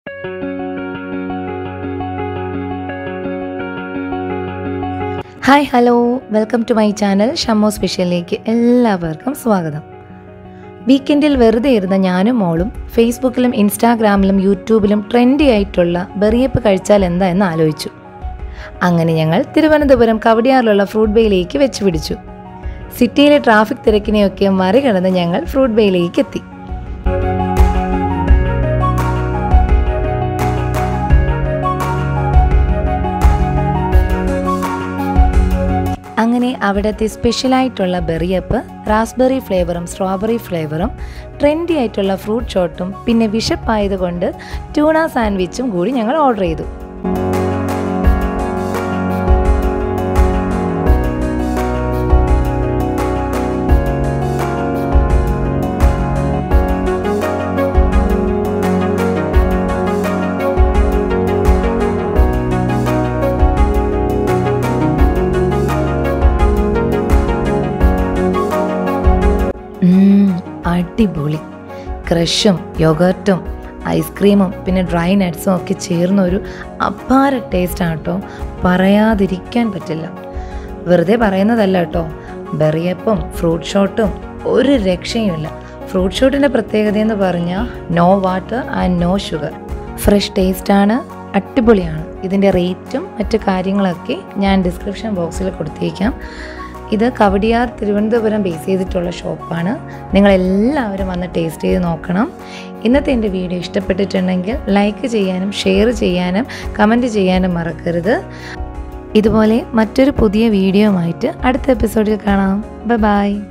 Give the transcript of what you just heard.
hi hello welcome to my channel Shammo സ്പെഷ്യലിലേക്ക് എല്ലാവർക്കും സ്വാഗതം വീക്കെൻഡിൽ വെറുതെ ഇരുന്ന ഞാനും മോളും ഫേസ്ബുക്കിലും ഇൻസ്റ്റാഗ്രാമിലും യൂട്യൂബിലും ട്രെൻഡി ആയിട്ടുള്ള ബെറിയപ്പ് കഴിച്ചാൽ എന്താ എന്ന് ആലോചിച്ചു അങ്ങനെ ഞങ്ങൾ തിരുവനന്തപുരം കവടിയാറിലുള്ള ഫ്രൂട്ട് ബേയിലേക്ക് വെച്ച് പിടിച്ചു സിറ്റിയിലെ ട്രാഫിക് തിരക്കിനെയൊക്കെ മറികടന്ന് ഞങ്ങൾ ഫ്രൂട്ട് ബേയിലേക്ക് എത്തി അങ്ങനെ അവിടുത്തെ സ്പെഷ്യലായിട്ടുള്ള ബെറിയപ്പ് റാസ്ബെറി ഫ്ലേവറും സ്ട്രോബെറി ഫ്ലേവറും ട്രെൻഡി ആയിട്ടുള്ള ഫ്രൂട്ട് ഷോട്ടും പിന്നെ വിശപ്പായതുകൊണ്ട് ട്യൂണ സാൻഡ്വിച്ചും കൂടി ഞങ്ങൾ ഓർഡർ ചെയ്തു ഉം, അടിപൊളി ക്രഷും യോഗർട്ടും ഐസ്ക്രീമും പിന്നെ ഡ്രൈ നട്ട്സും ഒക്കെ ചേർന്ന ഒരു അപാര ടേസ്റ്റാണ് കേട്ടോ പറയാതിരിക്കാൻ പറ്റില്ല വെറുതെ പറയുന്നതല്ല കേട്ടോ ബെറിയപ്പും ഫ്രൂട്ട് ഷോട്ടും ഒരു രക്ഷയുമില്ല ഫ്രൂട്ട് ഷോട്ടിൻ്റെ പ്രത്യേകത എന്ന് പറഞ്ഞാൽ no water and no sugar fresh ടേസ്റ്റാണ് അടിപൊളിയാണ് ഇതിൻ്റെ റേറ്റും മറ്റു കാര്യങ്ങളൊക്കെ ഞാൻ ഡിസ്ക്രിപ്ഷൻ ബോക്സിൽ കൊടുത്തേക്കാം ഇത് കവടിയാർ തിരുവനന്തപുരം ബേസ് ചെയ്തിട്ടുള്ള ഷോപ്പാണ് നിങ്ങളെല്ലാവരും വന്ന് ടേസ്റ്റ് ചെയ്ത് നോക്കണം ഇന്നത്തെ എൻ്റെ വീഡിയോ ഇഷ്ടപ്പെട്ടിട്ടുണ്ടെങ്കിൽ ലൈക്ക് ചെയ്യാനും ഷെയർ ചെയ്യാനും കമൻറ്റ് ചെയ്യാനും മറക്കരുത് ഇതുപോലെ മറ്റൊരു പുതിയ വീഡിയോ ആയിട്ട് അടുത്ത എപ്പിസോഡിൽ കാണാം ബൈ ബൈ